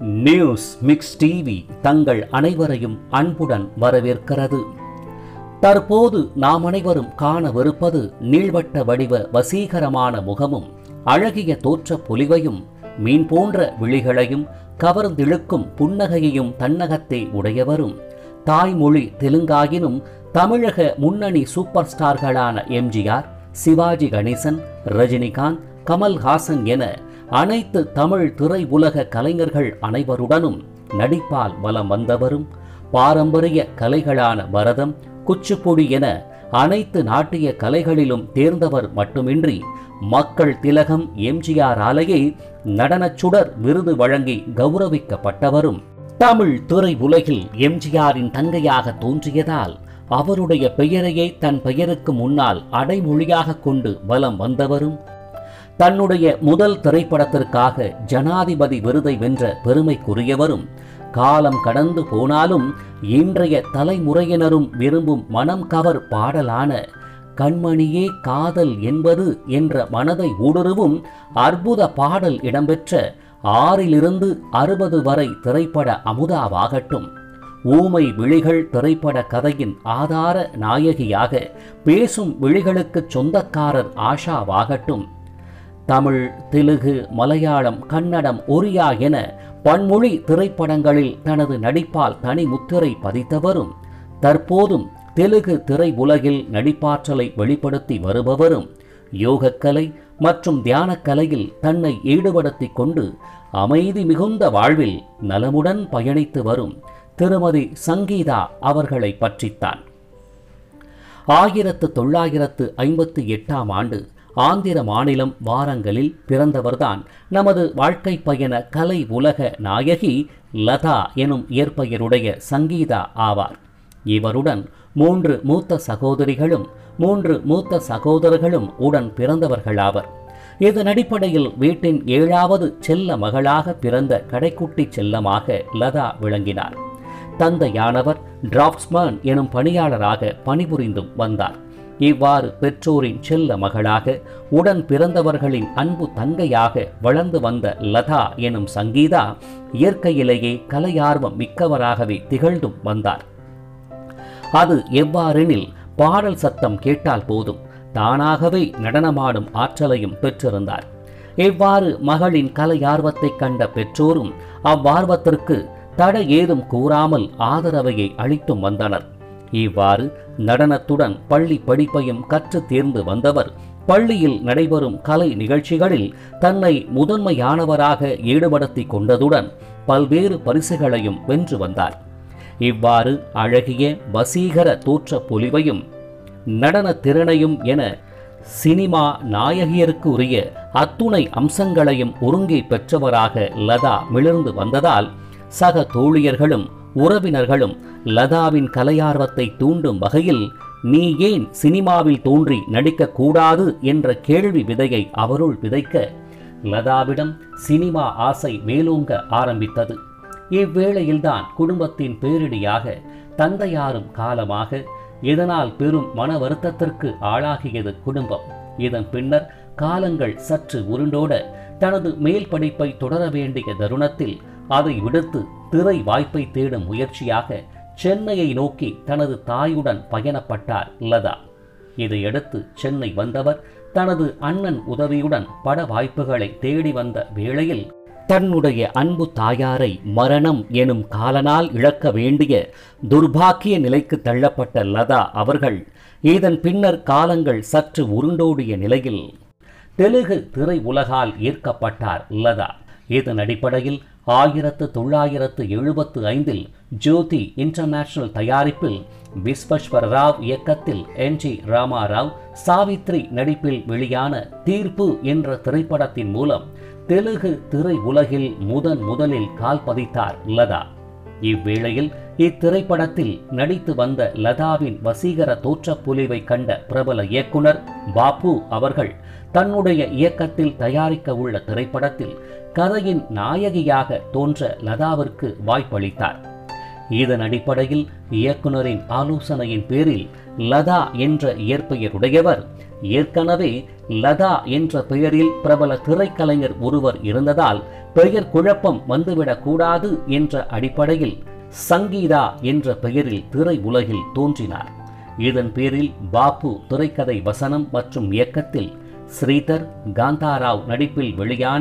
news mix TV தங்கள் அனைவரையும் அன்புடன் வரவேற்கிறது தற்போது நாம் அனைவரும் காணவிருப்பது நீள்வட்ட வடிவ வசீகரமான முகமும் அழகிய தோற்ற பொலிவையும் மீன் போன்ற விழிகளையும் கவர்ந்திழுக்கும் புன்னகையையும் தன்னகத்தே உடையவரும் தாய்மொழி தெலுங்காயினும் தமிழக முன்னணி சூப்பர் ஸ்டார்களான எம்ஜிஆர் சிவாஜி கணேசன் ரஜினிகாந்த் கமல்ஹாசன் என அனைத்து தமிழ் திரை உலக கலைஞர்கள் அனைவருடனும் நடிப்பால் வலம் வந்தவரும் பாரம்பரிய கலைகளான பரதம் குச்சிப்புடி என அனைத்து நாட்டிய கலைகளிலும் தேர்ந்தவர் மட்டுமின்றி மக்கள் திலகம் எம்ஜிஆர் ஆலையை நடனச் சுடர் விருது வழங்கி கௌரவிக்கப்பட்டவரும் தமிழ் திரை உலகில் எம்ஜிஆரின் தங்கையாக தோன்றியதால் அவருடைய பெயரையே தன் பெயருக்கு முன்னால் அடைமொழியாக கொண்டு வலம் வந்தவரும் தன்னுடைய முதல் திரைப்படத்திற்காக ஜனாதிபதி விருதை வென்ற பெருமைக்குரியவரும் காலம் கடந்து போனாலும் இன்றைய தலைமுறையினரும் விரும்பும் மனம் கவர் பாடலான கண்மணியே காதல் என்பது என்ற மனதை ஊடுருவும் அற்புத பாடல் இடம்பெற்ற ஆறிலிருந்து அறுபது வரை திரைப்பட அமுதாவாகட்டும் ஊமை விழிகள் திரைப்பட கதையின் ஆதார நாயகியாக பேசும் விழிகளுக்கு சொந்தக்காரர் ஆஷாவாகட்டும் தமிழ் தெலுங்கு மலையாளம் கன்னடம் ஒரியா என பன்மொழி திரைப்படங்களில் தனது நடிப்பால் தனி முத்திரை பதித்தவரும் தற்போதும் தெலுங்கு திரை உலகில் நடிப்பாற்றலை வெளிப்படுத்தி வருபவரும் யோகக்கலை மற்றும் தியானக்கலையில் தன்னை ஈடுபடுத்திக் கொண்டு அமைதி மிகுந்த வாழ்வில் நலமுடன் பயணித்து வரும் திருமதி சங்கீதா அவர்களை பற்றித்தான் ஆயிரத்து தொள்ளாயிரத்து ஐம்பத்தி எட்டாம் ஆண்டு ஆந்திர மாநிலம் வாரங்களில் பிறந்தவர்தான் நமது வாழ்க்கை பயண கலை உலக நாயகி லதா எனும் இயற்பெயருடைய சங்கீதா ஆவார் இவருடன் மூன்று மூத்த சகோதரிகளும் மூன்று மூத்த சகோதரர்களும் உடன் பிறந்தவர்களாவர் இதன் அடிப்படையில் வீட்டின் ஏழாவது செல்ல மகளாக பிறந்த கடைக்குட்டி செல்லமாக லதா விளங்கினார் தந்தையானவர் டிராப்ஸ்மேன் எனும் பணியாளராக பணிபுரிந்தும் வந்தார் இவ்வாறு பெற்றோரின் செல்ல மகளாக உடன் பிறந்தவர்களின் அன்பு தங்கையாக வளர்ந்து வந்த லதா எனும் சங்கீதா இயற்கையிலேயே கலையார்வம் மிக்கவராகவே திகழ்ந்தும் வந்தார் அது எவ்வாறெனில் பாடல் சத்தம் கேட்டால் போதும் தானாகவே நடனமாடும் ஆற்றலையும் பெற்றிருந்தார் இவ்வாறு மகளின் கலையார்வத்தை கண்ட பெற்றோரும் அவ்வார்வத்திற்கு தடை ஏதும் கூறாமல் ஆதரவையை அளித்தும் வந்தனர் இவ்வாறு நடனத்துடன் பள்ளி படிப்பையும் கற்று தேர்ந்து வந்தவர் பள்ளியில் நடைபெறும் கலை நிகழ்ச்சிகளில் தன்னை முதன்மையானவராக ஈடுபடுத்திக் கொண்டதுடன் பல்வேறு பரிசுகளையும் வென்று வந்தார் இவ்வாறு அழகிய வசீகர தோற்ற பொலிவையும் நடன திறனையும் என சினிமா நாயகியருக்கு உரிய அத்துணை அம்சங்களையும் ஒருங்கே பெற்றவராக லதா மிளர்ந்து வந்ததால் சக தோழியர்களும் உறவினர்களும் லதாவின் கலையார்வத்தை தூண்டும் வகையில் நீ ஏன் சினிமாவில் தோன்றி நடிக்கக்கூடாது என்ற கேள்வி விதையை அவருள் விதைக்க லதாவிடம் சினிமா ஆசை மேலோங்க ஆரம்பித்தது இவ்வேளையில்தான் குடும்பத்தின் பேரிடியாக தந்தையாரும் காலமாக இதனால் பெரும் மன வருத்தத்திற்கு ஆளாகியது குடும்பம் இதன் பின்னர் காலங்கள் சற்று உருண்டோட தனது மேல் படிப்பை தொடர வேண்டிய தருணத்தில் அதை விடுத்து திரை வாய்ப்பை தேடும் முயற்சியாக சென்னையை நோக்கி தனது தாயுடன் பயணப்பட்டார் லதா இதையடுத்து சென்னை வந்தவர் தனது அண்ணன் உதவியுடன் பட வாய்ப்புகளை தேடி வந்த வேளையில் தன்னுடைய அன்பு தாயாரை மரணம் எனும் காலனால் இழக்க வேண்டிய துர்பாக்கிய நிலைக்கு தள்ளப்பட்ட லதா அவர்கள் இதன் பின்னர் காலங்கள் சற்று உருண்டோடிய நிலையில் தெலுங்கு திரை உலகால் ஈர்க்கப்பட்டார் லதா இதன் அடிப்படையில் ஆயிரத்து தொள்ளாயிரத்து எழுபத்து ஐந்தில் ஜோதி இன்டர்நேஷனல் தயாரிப்பில் விஸ்வஸ்வர ராவ் இயக்கத்தில் என் ஜி ராமாராவ் சாவித்ரி நடிப்பில் வெளியான தீர்ப்பு என்ற திரைப்படத்தின் மூலம் தெலுங்கு திரை உலகில் முதன் முதலில் கால் பதித்தார் லதா இவ்வேளையில் இத்திரைப்படத்தில் நடித்து வந்த லதாவின் வசீகர தோற்றப் பொலிவை கண்ட பிரபல இயக்குனர் பாபு அவர்கள் தன்னுடைய இயக்கத்தில் தயாரிக்க உள்ள திரைப்படத்தில் கதையின் நாயகியாக தோன்ற லதாவிற்கு வாய்ப்பளித்தார் இதன் அடிப்படையில் இயக்குனரின் ஆலோசனையின் பேரில் லதா என்ற இயற்பெயருடையவர் ஏற்கனவே லதா என்ற பெயரில் பிரபல திரைக்கலைஞர் ஒருவர் இருந்ததால் பெயர் குழப்பம் வந்துவிடக் கூடாது என்ற அடிப்படையில் சங்கீதா என்ற பெயரில் திரை உலகில் தோன்றினார் இதன் பேரில் பாப்பு திரைக்கதை வசனம் மற்றும் இயக்கத்தில் ஸ்ரீதர் காந்தாராவ் நடிப்பில் வெளியான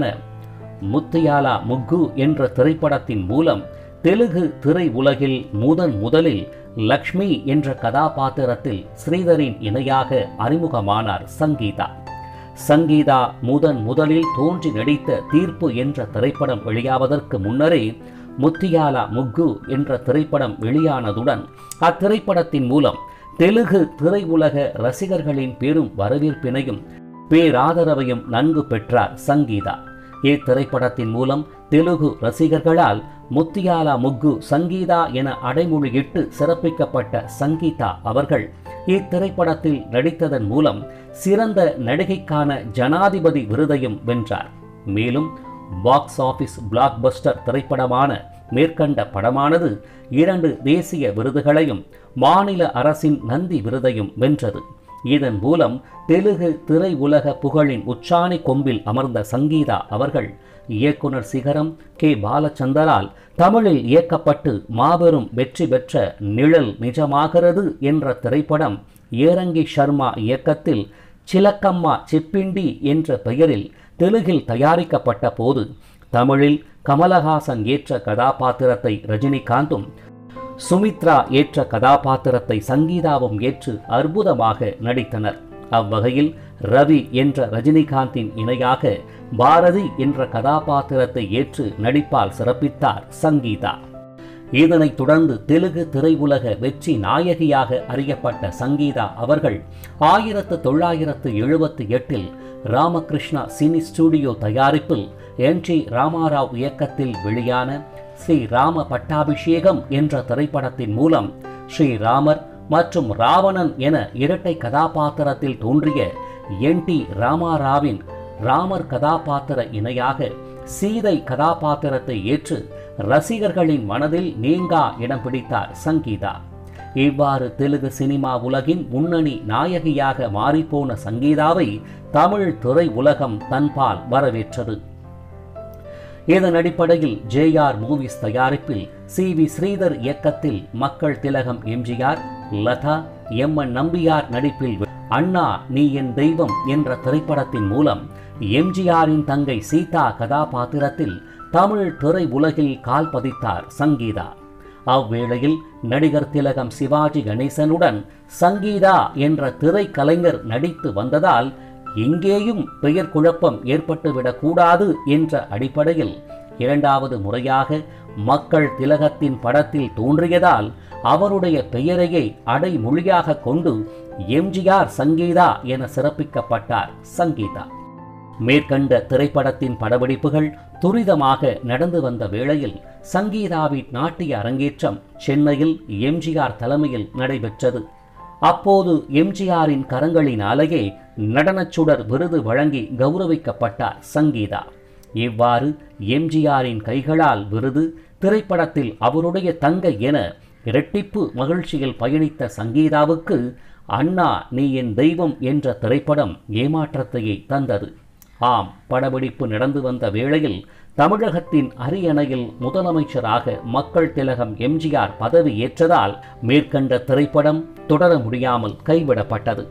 முத்தியாலா முக்கு என்ற திரைப்படத்தின் மூலம் தெலுங்கு திரை உலகில் முதன் முதலில் லக்ஷ்மி என்ற கதாபாத்திரத்தில் ஸ்ரீதரின் இணையாக அறிமுகமானார் சங்கீதா சங்கீதா முதன் முதலில் தோன்றி நடித்த தீர்ப்பு என்ற திரைப்படம் வெளியாவதற்கு முன்னரே முத்தியாலா முக்கு என்ற திரைப்படம் வெளியானதுடன் அத்திரைப்படத்தின் மூலம் தெலுங்கு திரையுலக ரசிகர்களின் பெரும் வரவேற்பினையும் பேராதரவையும் நன்கு பெற்றார் சங்கீதா இத்திரைப்படத்தின் மூலம் தெலுங்கு ரசிகர்களால் முத்தியாலா முக்கு சங்கீதா என அடைமொழியிட்டு சிறப்பிக்கப்பட்ட சங்கீதா அவர்கள் இத்திரைப்படத்தில் நடித்ததன் மூலம் சிறந்த நடிகைக்கான ஜனாதிபதி விருதையும் வென்றார் மேலும் பாக்ஸ் ஆபீஸ் பிளாக்பஸ்டர் திரைப்படமான மேற்கண்ட படமானது இரண்டு தேசிய விருதுகளையும் மாநில அரசின் நந்தி விருதையும் வென்றது இதன் மூலம் தெலுங்கு திரை உலக புகழின் உச்சாணி கொம்பில் அமர்ந்த சங்கீதா அவர்கள் இயக்குனர் சிகரம் கே பாலச்சந்தரால் தமிழில் இயக்கப்பட்டு மாபெரும் வெற்றி பெற்ற நிழல் நிஜமாகிறது என்ற திரைப்படம் ஏரங்கி சர்மா இயக்கத்தில் சிலக்கம்மா சிப்பிண்டி என்ற பெயரில் தெலுங்கில் தயாரிக்கப்பட்ட போது தமிழில் கமலஹாசன் ஏற்ற கதாபாத்திரத்தை ரஜினிகாந்தும் சுமித்ரா ஏற்ற கதாபாத்திரத்தை சங்கீதாவும் ஏற்று அற்புதமாக நடித்தனர் அவ்வகையில் ரவி என்ற ரஜினிகாந்தின் இணையாக பாரதி என்ற கதாபாத்திரத்தை ஏற்று நடிப்பால் சிறப்பித்தார் சங்கீதா இதனைத் தொடர்ந்து தெலுங்கு திரையுலக வெற்றி நாயகியாக அறியப்பட்ட சங்கீதா அவர்கள் ஆயிரத்து தொள்ளாயிரத்து எழுபத்தி எட்டில் ராமகிருஷ்ணா சினி ஸ்டுடியோ தயாரிப்பில் என் டி ராமாராவ் இயக்கத்தில் வெளியான ஸ்ரீ ராம பட்டாபிஷேகம் என்ற திரைப்படத்தின் மூலம் ஸ்ரீராமர் மற்றும் ராவணன் என இரட்டை கதாபாத்திரத்தில் தோன்றிய என் டி ராமாராவின் ராமர் கதாபாத்திர இணையாக சீதை கதாபாத்திரத்தை ஏற்று ரசிகர்களின் மனதில் நீங்கா இடம் பிடித்தார் சங்கீதா இவ்வாறு தெலுங்கு சினிமா உலகின் முன்னணி நாயகியாக மாறிப்போன சங்கீதாவை தமிழ் திரை உலகம் தன்பால் வரவேற்றது இதன் அடிப்படையில் ஜேஆர் மூவிஸ் தயாரிப்பில் சி வி ஸ்ரீதர் இயக்கத்தில் மக்கள் திலகம் எம்ஜிஆர் லதா எம் என் நம்பியார் நடிப்பில் அண்ணா நீ என் தெய்வம் என்ற திரைப்படத்தின் மூலம் எம்ஜிஆரின் தங்கை சீதா கதாபாத்திரத்தில் தமிழ் திரை உலகில் கால் பதித்தார் சங்கீதா அவ்வேளையில் நடிகர் திலகம் சிவாஜி கணேசனுடன் சங்கீதா என்ற திரைக்கலைஞர் நடித்து வந்ததால் எங்கேயும் பெயர் குழப்பம் ஏற்பட்டுவிடக் கூடாது என்ற அடிப்படையில் இரண்டாவது முறையாக மக்கள் திலகத்தின் படத்தில் தோன்றியதால் அவருடைய பெயரையே அடைமொழியாக கொண்டு எம்ஜிஆர் சங்கீதா என சிறப்பிக்கப்பட்டார் சங்கீதா மேற்கண்ட திரைப்படத்தின் படப்பிடிப்புகள் துரிதமாக நடந்து வந்த வேளையில் சங்கீதாவின் நாட்டிய அரங்கேற்றம் சென்னையில் எம்ஜிஆர் தலைமையில் நடைபெற்றது அப்போது எம்ஜிஆரின் கரங்களினாலேயே நடனச்சுடர் விருது வழங்கி கௌரவிக்கப்பட்டார் சங்கீதா இவ்வாறு எம்ஜிஆரின் கைகளால் விருது திரைப்படத்தில் அவருடைய தங்கை என இரட்டிப்பு மகிழ்ச்சியில் பயணித்த சங்கீதாவுக்கு அண்ணா நீ என் தெய்வம் என்ற திரைப்படம் ஏமாற்றத்தையே தந்தது ஆம் படப்பிடிப்பு நடந்து வந்த வேளையில் தமிழகத்தின் அரியணையில் முதலமைச்சராக மக்கள் திலகம் எம்ஜிஆர் பதவி ஏற்றதால் மேற்கண்ட திரைப்படம் தொடர முடியாமல் கைவிடப்பட்டது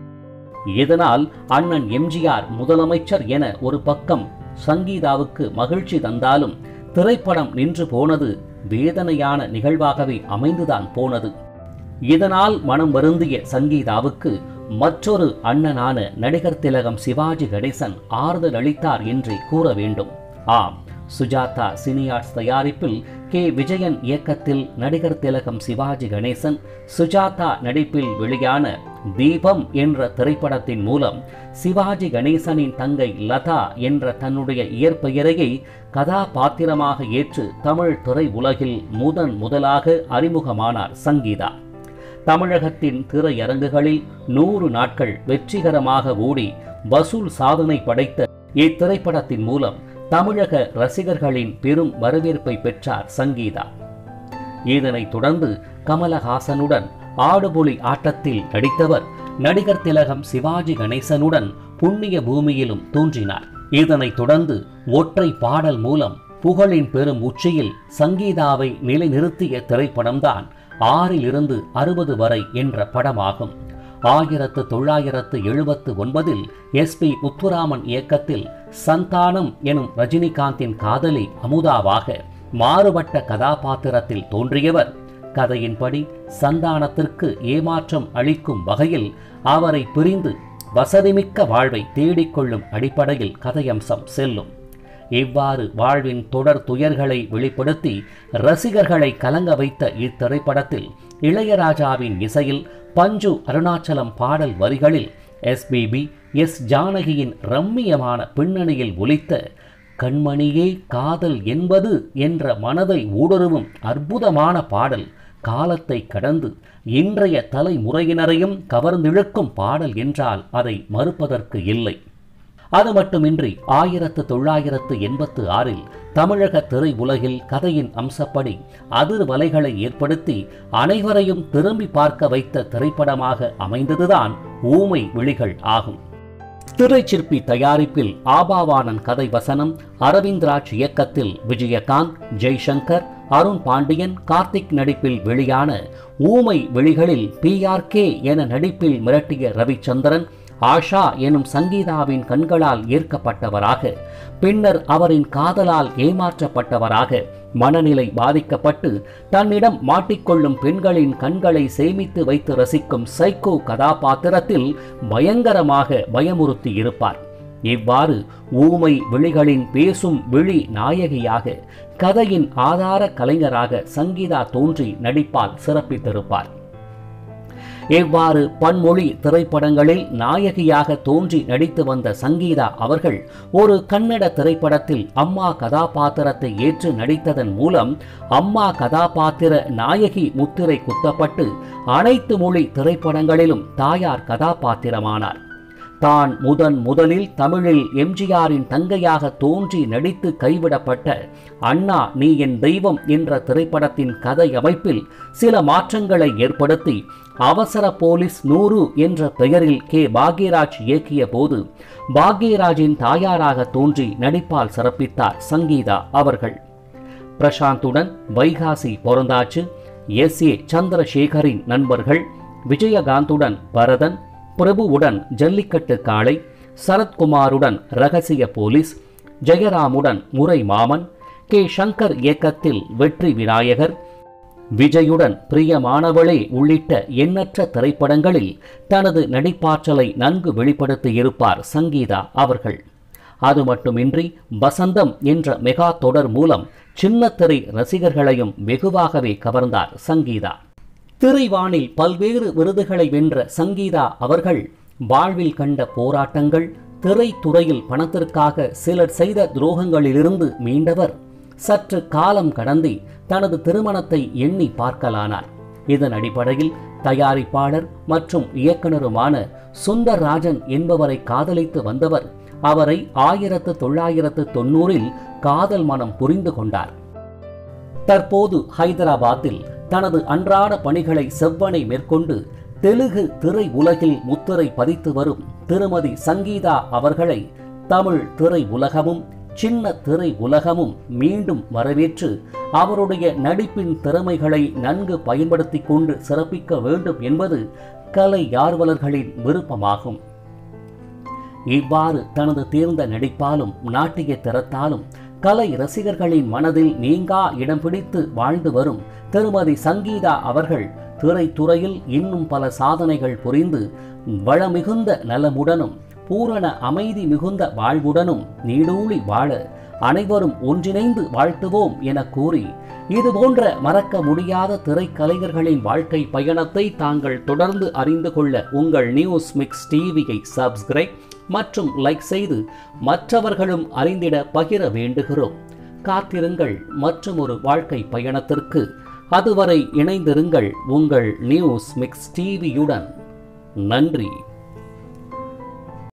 இதனால் அண்ணன் எம்ஜிஆர் முதலமைச்சர் என ஒரு பக்கம் சங்கீதாவுக்கு மகிழ்ச்சி தந்தாலும் திரைப்படம் நின்று போனது வேதனையான நிகழ்வாகவே அமைந்துதான் போனது இதனால் மனம் வருந்திய சங்கீதாவுக்கு மற்றொரு அண்ணனான நடிகர் திலகம் சிவாஜி கணேசன் ஆறுதல் அளித்தார் என்றே கூற வேண்டும் ஆம் சுஜாதா சினியார்ட்ஸ் தயாரிப்பில் கே விஜயன் இயக்கத்தில் நடிகர் திலகம் சிவாஜி கணேசன் சுஜாதா நடிப்பில் வெளியான தீபம் என்ற திரைப்படத்தின் மூலம் சிவாஜி கணேசனின் தங்கை லதா என்ற தன்னுடைய இயற்பெயரையை கதாபாத்திரமாக ஏற்று தமிழ் திரை உலகில் முதன் முதலாக அறிமுகமானார் சங்கீதா தமிழகத்தின் திரையரங்குகளில் நூறு நாட்கள் வெற்றிகரமாக ஓடி வசூல் சாதனை படைத்த இத்திரைப்படத்தின் மூலம் தமிழக ரசிகர்களின் பெரும் வரவேற்பை பெற்றார் சங்கீதா இதனைத் தொடர்ந்து கமலஹாசனுடன் ஆடுபுலி ஆட்டத்தில் நடித்தவர் நடிகர் திலகம் சிவாஜி கணேசனுடன் புண்ணிய பூமியிலும் தோன்றினார் இதனைத் தொடர்ந்து ஒற்றை பாடல் மூலம் புகழின் பெரும் உச்சியில் சங்கீதாவை நிலைநிறுத்திய திரைப்படம்தான் ஆறிலிருந்து அறுபது வரை என்ற படமாகும் ஆயிரத்து தொள்ளாயிரத்து எழுபத்து ஒன்பதில் எஸ் பி முத்துராமன் இயக்கத்தில் சந்தானம் எனும் ரஜினிகாந்தின் காதலி அமுதாவாக மாறுபட்ட கதாபாத்திரத்தில் தோன்றியவர் கதையின்படி சந்தானத்திற்கு ஏமாற்றம் அளிக்கும் வகையில் அவரை பிரிந்து வசதிமிக்க வாழ்வை தேடிக்கொள்ளும் அடிப்படையில் கதையம்சம் செல்லும் இவ்வாறு வாழ்வின் தொடர் துயர்களை வெளிப்படுத்தி ரசிகர்களை கலங்க வைத்த இத்திரைப்படத்தில் இளையராஜாவின் இசையில் பஞ்சு அருணாச்சலம் பாடல் வரிகளில் எஸ்பிபி எஸ் ஜானகியின் ரம்மியமான பின்னணியில் ஒலித்த கண்மணியே காதல் என்பது என்ற மனதை ஊடுருவும் அற்புதமான பாடல் காலத்தை கடந்து இன்றைய தலைமுறையினரையும் கவர்ந்திழுக்கும் பாடல் என்றால் அதை மறுப்பதற்கு இல்லை அது மட்டுமின்றி ஆயிரத்து தொள்ளாயிரத்து எண்பத்து ஆறில் தமிழக திரை உலகில் கதையின் அம்சப்படி அதிர்வலைகளை ஏற்படுத்தி அனைவரையும் திரும்பி பார்க்க வைத்த திரைப்படமாக அமைந்ததுதான் ஊமை விழிகள் ஆகும் திரைச்சிற்பி தயாரிப்பில் ஆபாவானன் கதை வசனம் அரவிந்த்ராஜ் இயக்கத்தில் விஜயகாந்த் ஜெய்சங்கர் அருண் பாண்டியன் கார்த்திக் நடிப்பில் வெளியான ஊமை விழிகளில் பிஆர்கே என நடிப்பில் மிரட்டிய ரவிச்சந்திரன் ஆஷா எனும் சங்கீதாவின் கண்களால் ஈர்க்கப்பட்டவராக பின்னர் அவரின் காதலால் ஏமாற்றப்பட்டவராக மனநிலை பாதிக்கப்பட்டு தன்னிடம் மாட்டிக்கொள்ளும் பெண்களின் கண்களை சேமித்து வைத்து ரசிக்கும் சைக்கோ கதாபாத்திரத்தில் பயங்கரமாக பயமுறுத்தி இருப்பார் இவ்வாறு ஊமை விழிகளின் பேசும் விழி நாயகியாக கதையின் ஆதார கலைஞராக சங்கீதா தோன்றி நடிப்பால் சிறப்பித்திருப்பார் இவ்வாறு பன்மொழி திரைப்படங்களில் நாயகியாக தோன்றி நடித்து வந்த சங்கீதா அவர்கள் ஒரு கன்னட திரைப்படத்தில் அம்மா கதாபாத்திரத்தை ஏற்று நடித்ததன் மூலம் அம்மா கதாபாத்திர நாயகி முத்திரை குத்தப்பட்டு அனைத்து மொழி திரைப்படங்களிலும் தாயார் கதாபாத்திரமானார் தான் முதன் முதலில் தமிழில் எம்ஜிஆரின் தங்கையாக தோன்றி நடித்து கைவிடப்பட்ட அண்ணா நீ என் தெய்வம் என்ற திரைப்படத்தின் கதை அமைப்பில் சில மாற்றங்களை ஏற்படுத்தி அவசர போலீஸ் நூறு என்ற பெயரில் கே பாக்யராஜ் இயக்கிய போது பாக்யராஜின் தாயாராக தோன்றி நடிப்பால் சிறப்பித்தார் சங்கீதா அவர்கள் பிரசாந்துடன் வைகாசி பொறந்தாச்சு எஸ் ஏ சந்திரசேகரின் நண்பர்கள் விஜயகாந்துடன் பரதன் பிரபுவுடன் ஜல்லிக்கட்டு காளை சரத்குமாருடன் ரகசிய போலீஸ் ஜெயராமுடன் முறை மாமன் கே சங்கர் இயக்கத்தில் வெற்றி விநாயகர் விஜயுடன் பிரியமானவளே உள்ளிட்ட எண்ணற்ற திரைப்படங்களில் தனது நடிப்பாற்றலை நன்கு வெளிப்படுத்தியிருப்பார் சங்கீதா அவர்கள் அது மட்டுமின்றி வசந்தம் என்ற மெகா தொடர் மூலம் சின்னத்திரை ரசிகர்களையும் வெகுவாகவே கவர்ந்தார் சங்கீதா திரைவானில் பல்வேறு விருதுகளை வென்ற சங்கீதா அவர்கள் வாழ்வில் கண்ட போராட்டங்கள் திரைத்துறையில் பணத்திற்காக சிலர் செய்த துரோகங்களிலிருந்து மீண்டவர் சற்று காலம் கடந்து தனது திருமணத்தை எண்ணி பார்க்கலானார் இதன் அடிப்படையில் தயாரிப்பாளர் மற்றும் இயக்குனருமான சுந்தர்ராஜன் என்பவரை காதலித்து வந்தவர் அவரை ஆயிரத்து தொள்ளாயிரத்து தொண்ணூறில் காதல் மனம் புரிந்து கொண்டார் தற்போது ஹைதராபாத்தில் தனது அன்றாட பணிகளை செவ்வனை மேற்கொண்டு தெலுங்கு திரை உலகில் முத்திரை பதித்து வரும் திருமதி சங்கீதா அவர்களை தமிழ் திரை உலகமும் சின்ன திரை உலகமும் மீண்டும் வரவேற்று அவருடைய நடிப்பின் திறமைகளை நன்கு பயன்படுத்தி கொண்டு சிறப்பிக்க வேண்டும் என்பது கலை ஆர்வலர்களின் விருப்பமாகும் இவ்வாறு தனது தேர்ந்த நடிப்பாலும் நாட்டிய திறத்தாலும் கலை ரசிகர்களின் மனதில் நீங்கா இடம் பிடித்து வாழ்ந்து வரும் திருமதி சங்கீதா அவர்கள் திரைத்துறையில் இன்னும் பல சாதனைகள் புரிந்து வளமிகுந்த நலமுடனும் பூரண அமைதி மிகுந்த வாழ்வுடனும் நீடூழி வாழ அனைவரும் ஒன்றிணைந்து வாழ்த்துவோம் என கூறி இது போன்ற மறக்க முடியாத திரைக்கலைஞர்களின் வாழ்க்கை பயணத்தை தாங்கள் தொடர்ந்து அறிந்து கொள்ள உங்கள் நியூஸ் மிக்ஸ் டிவியை சப்ஸ்கிரைப் மற்றும் லைக் செய்து மற்றவர்களும் அறிந்திட பகிர வேண்டுகிறோம் காத்திருங்கள் மற்றும் ஒரு வாழ்க்கை பயணத்திற்கு அதுவரை இணைந்திருங்கள் உங்கள் நியூஸ் மிக்ஸ் டிவியுடன் நன்றி